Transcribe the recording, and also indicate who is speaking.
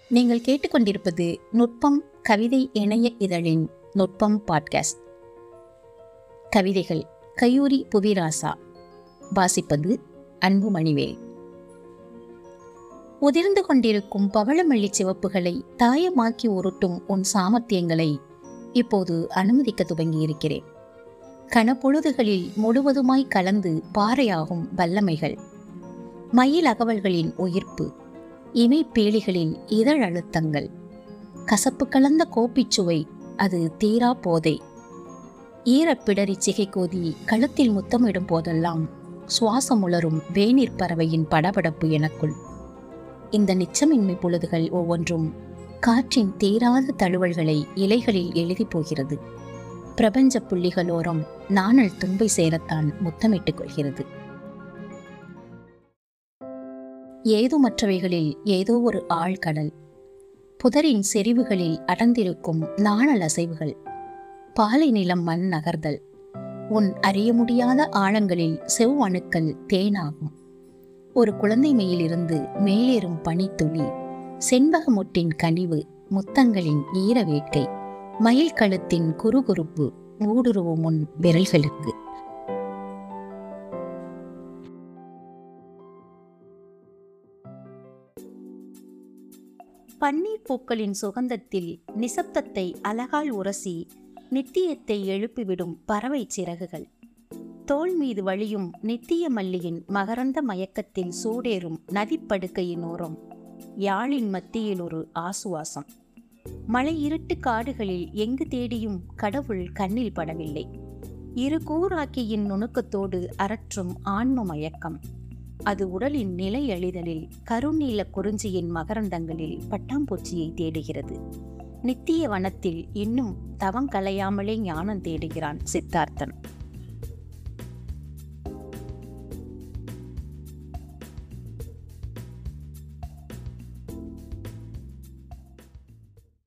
Speaker 1: நீங்கள் கேட்டுக்கொண்டிருப்பது நுட்பம் கவிதை இணைய இதழின் நுட்பம் பாட்காஸ்ட் கவிதைகள் கயூரி புவிராசா வாசிப்பது அன்பு மணிவேல் உதிர்ந்து கொண்டிருக்கும் பவளமல்லி சிவப்புகளை தாயமாக்கி உருட்டும் உன் சாமர்த்தியங்களை இப்போது அனுமதிக்க துவங்கியிருக்கிறேன் கனப்பொழுதுகளில் முழுவதுமாய் கலந்து பாறையாகும் வல்லமைகள் மயில் அகவல்களின் உயிர்ப்பு இமைப்பேளிகளில் இதழ் அழுத்தங்கள் கசப்பு கலந்த கோப்பிச்சுவை அது தீரா போதை ஈரப்பிடரி சிகைக்கோதி கழுத்தில் முத்தமிடும் போதெல்லாம் சுவாசம் உளரும் வேநீர் பறவையின் படபடப்பு எனக்குள் இந்த நிச்சமின்மை பொழுதுகள் ஒவ்வொன்றும் காற்றின் தீராத தழுவல்களை இலைகளில் எழுதி போகிறது பிரபஞ்ச புள்ளிகளோரம் நாணல் தும்பை சேரத்தான் முத்தமிட்டுக் கொள்கிறது ஏதுமற்றவைகளில் ஏதோ ஒரு ஆழ்கடல் புதரின் செறிவுகளில் அடர்ந்திருக்கும் நாணல் அசைவுகள் பாலை நிலம் மண் நகர்தல் உன் அறிய முடியாத ஆழங்களில் செவ்வணுக்கள் தேனாகும் ஒரு குழந்தை மெயிலிருந்து மேலேறும் பனித்துளி செண்பக முட்டின் கனிவு முத்தங்களின் ஈர வேட்கை மயில் கழுத்தின் குறுகுறுப்பு ஊடுருவும் முன் விரல்களுக்கு பன்னீர் பூக்களின் சுகந்தத்தில் நிசப்தத்தை அழகால் உரசி நித்தியத்தை எழுப்பிவிடும் பறவை சிறகுகள் தோல் மீது வழியும் நித்திய மல்லியின் மகரந்த மயக்கத்தில் சூடேறும் நதிப்படுக்கையின் ஓரம் யாழின் மத்தியில் ஒரு ஆசுவாசம் மலை இருட்டு காடுகளில் எங்கு தேடியும் கடவுள் கண்ணில் படவில்லை இரு கூராக்கியின் நுணுக்கத்தோடு அரற்றும் ஆன்ம மயக்கம் அது உடலின் நிலை அழிதலில் கருநீல குறிஞ்சியின் மகரந்தங்களில் பட்டாம்பூச்சியை தேடுகிறது நித்திய வனத்தில் இன்னும் தவம் கலையாமலே ஞானம் தேடுகிறான் சித்தார்த்தன்